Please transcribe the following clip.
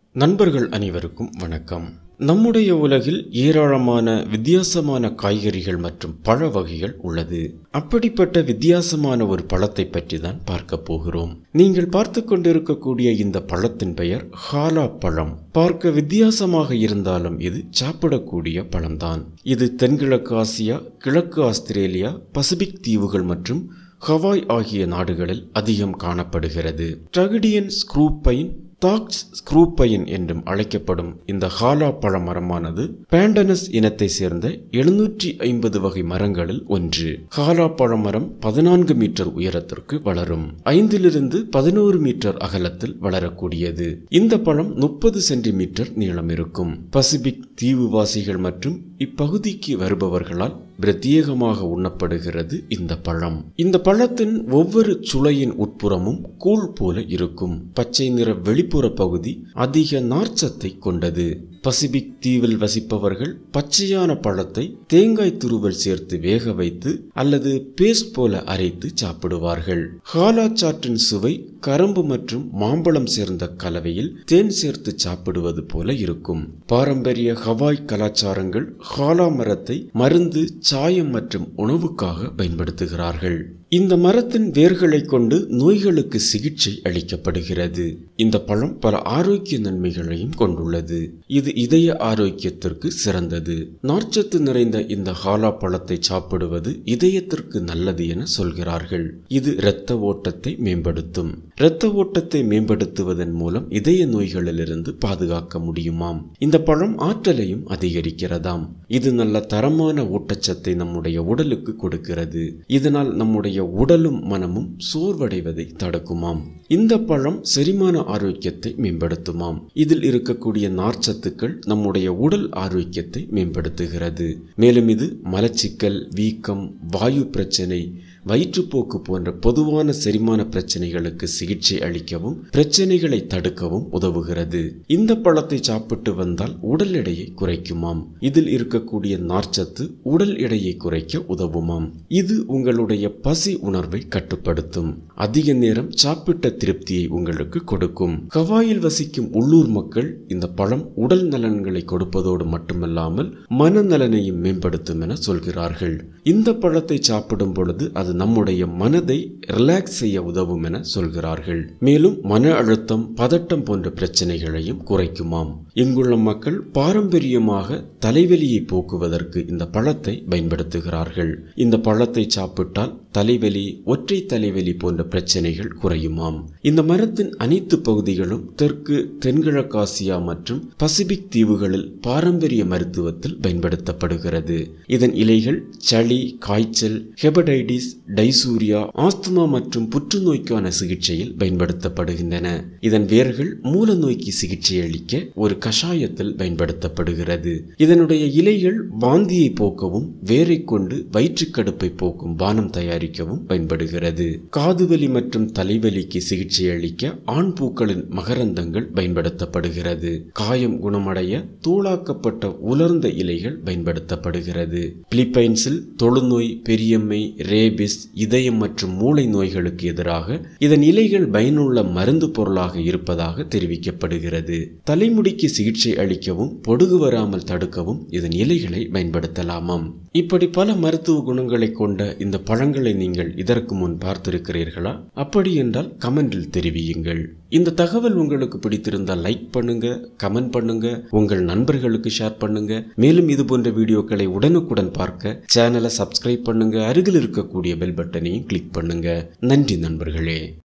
நண்பர்கள் அனைவருக்கும் வணக்கம் நம்முடைய உலகில் ஏராளமான வித்தியாசமான காய்கறிகள் மற்றும் பழ வகைகள் உள்ளது அப்படிப்பட்ட வித்தியாசமான ஒரு பழத்தை பற்றி தான் பார்க்க போகிறோம் நீங்கள் பார்த்து கொண்டிருக்கக்கூடிய இந்த பழத்தின் பெயர் ஹாலா பழம் பார்க்க வித்தியாசமாக இருந்தாலும் இது சாப்பிடக்கூடிய பழம்தான் இது தென்கிழக்கு ஆசியா கிழக்கு ஆஸ்திரேலியா பசிபிக் தீவுகள் மற்றும் ஹவாய் ஆகிய நாடுகளில் அதிகம் காணப்படுகிறது ட்ரகிடியன் ஸ்க்ரூப்பைன் தாக்ஸ் ஸ்க்ரூப்பைன் என்றும் அழைக்கப்படும் இந்த ஹாலா பழ மரமானது பேண்டனஸ் இனத்தை சேர்ந்த எழுநூற்றி ஐம்பது வகை மரங்களில் ஒன்று ஹாலா பழமரம் பதினான்கு மீட்டர் உயரத்திற்கு வளரும் ஐந்திலிருந்து பதினோரு மீட்டர் அகலத்தில் வளரக்கூடியது இந்த பழம் முப்பது சென்டிமீட்டர் நீளம் இருக்கும் பசிபிக் தீவுவாசிகள் மற்றும் இப்பகுதிக்கு வருபவர்களால் பிரத்யேகமாக உண்ணப்படுகிறது இந்த பழம் இந்த பழத்தின் ஒவ்வொரு சுளையின் உட்புறமும் கூழ் போல இருக்கும் பச்சை நிற வெளிப்புற பகுதி அதிக நார்ச்சத்தை கொண்டது பசிபிக் தீவில் வசிப்பவர்கள் பச்சையான பழத்தை தேங்காய் துருவல் சேர்த்து வேக வைத்து அல்லது பேஸ்ட் போல அரைத்து சாப்பிடுவார்கள் ஹாலா சாற்றின் சுவை கரும்பு மற்றும் மாம்பழம் சேர்ந்த கலவையில் தேன் சேர்த்து சாப்பிடுவது போல இருக்கும் பாரம்பரிய ஹவாய் கலாச்சாரங்கள் ஹாலா மரத்தை மருந்து சாயம் மற்றும் உணவுக்காக பயன்படுத்துகிறார்கள் இந்த மரத்தின் வேர்களை கொண்டு நோய்களுக்கு சிகிச்சை அளிக்கப்படுகிறது இந்த பழம் பல ஆரோக்கிய நன்மைகளையும் கொண்டுள்ளது இது இதய ஆரோக்கியத்திற்கு சிறந்தது நார்ச்சத்து நிறைந்த இந்த ஹாலா பழத்தை சாப்பிடுவது இதயத்திற்கு நல்லது என சொல்கிறார்கள் இது இரத்த ஓட்டத்தை மேம்படுத்தும் இரத்த ஓட்டத்தை மேம்படுத்துவதன் மூலம் இதய நோய்களிலிருந்து பாதுகாக்க முடியுமாம் இந்த பழம் ஆற்றலையும் அதிகரிக்கிறதாம் இது நல்ல தரமான ஊட்டச்சத்தை நம்முடைய உடலுக்கு கொடுக்கிறது இதனால் நம்முடைய உடலும் மனமும் சோர்வடைவதை தடுக்குமாம் இந்த பழம் செரிமான ஆரோக்கியத்தை மேம்படுத்துமாம் இதில் இருக்கக்கூடிய நார்ச்சத்துக்கள் நம்முடைய உடல் ஆரோக்கியத்தை மேம்படுத்துகிறது மேலும் இது மலச்சிக்கல் வீக்கம் வாயு பிரச்சனை வயிற்றுப்போக்கு போன்ற பொதுவான செரிமான பிரச்சனைகளுக்கு சிகிச்சை அளிக்கவும் பிரச்சனைகளை தடுக்கவும் உதவுகிறது இந்த பழத்தை சாப்பிட்டு வந்தால் உடல் எடையை குறைக்குமாம் இதில் இருக்கக்கூடிய நார்ச்சத்து உடல் எடையை குறைக்க உதவுமாம் இது உங்களுடைய பசி உணர்வை கட்டுப்படுத்தும் அதிக நேரம் சாப்பிட்ட திருப்தியை உங்களுக்கு கொடுக்கும் கவாயில் வசிக்கும் உள்ளூர் மக்கள் இந்த பழம் உடல் நலன்களை கொடுப்பதோடு மட்டுமல்லாமல் மனநலனையும் மேம்படுத்தும் என சொல்கிறார்கள் இந்த பழத்தை சாப்பிடும் பொழுது அது நம்முடைய மனதை ரிலாக்ஸ் செய்ய உதவும் என சொல்கிறார்கள் மேலும் மன அழுத்தம் பதட்டம் போன்ற பிரச்சனைகளையும் குறைக்குமாம் இங்குள்ள மக்கள் பாரம்பரியமாக தலைவலியை போக்குவதற்கு இந்த பழத்தை பயன்படுத்துகிறார்கள் இந்த பழத்தை சாப்பிட்டால் தலைவலி ஒற்றை தலைவலி போன்ற பிரச்சனைகள் குறையுமாம் இந்த மரத்தின் அனைத்து பகுதிகளும் தெற்கு தென்கிழக்காசியா மற்றும் பசிபிக் தீவுகளில் பாரம்பரிய மருத்துவத்தில் பயன்படுத்தப்படுகிறது இதன் இலைகள் சளி காய்ச்சல் ஹெபடைடிஸ் டைசூரியா ஆஸ்துமா மற்றும் புற்றுநோய்க்கான சிகிச்சையில் பயன்படுத்தப்படுகின்றன இதன் வேர்கள் மூல நோய்க்கு சிகிச்சை அளிக்க ஒரு கஷாயத்தில் பயன்படுத்தப்படுகிறது இதனுடைய இலைகள் வாந்தியை போக்கவும் வேரை கொண்டு வயிற்றுக்கடுப்பை போக்கும் பானம் தயாரிக்கவும் பயன்படுகிறது காதுவலி மற்றும் தலைவலிக்கு சிகிச்சை அளிக்க ஆண் பூக்களின் மகரந்தங்கள் பயன்படுத்தப்படுகிறது காயம் குணமடைய தூளாக்கப்பட்ட உலர்ந்த இலைகள் பயன்படுத்தப்படுகிறது பிலிப்பைன்ஸில் தொழுநோய் பெரியம்மை ரேபிஸ் இதயம் மற்றும் மூளை நோய்களுக்கு எதிராக இதன் இலைகள் பயனுள்ள மருந்து பொருளாக இருப்பதாக தெரிவிக்கப்படுகிறது தலைமுடிக்கு சிகிச்சை அளிக்கவும் பொடுகு வராமல் தடுக்கவும் இதன் இலைகளை பயன்படுத்தலாமாம் இப்படி பல மருத்துவ குணங்களை கொண்ட இந்த பழங்களை நீங்கள் இதற்கு முன் பார்த்திருக்கிறீர்களா அப்படி என்றால் கமெண்டில் தெரிவியுங்கள் இந்த தகவல் உங்களுக்கு பிடித்திருந்தால் லைக் பண்ணுங்க கமெண்ட் பண்ணுங்க உங்கள் நண்பர்களுக்கு ஷேர் பண்ணுங்க மேலும் இது போன்ற வீடியோக்களை உடனுக்குடன் பார்க்க சேனலை சப்ஸ்கிரைப் பண்ணுங்க அருகில் இருக்கக்கூடிய பெல் பட்டனையும் கிளிக் பண்ணுங்க நன்றி நண்பர்களே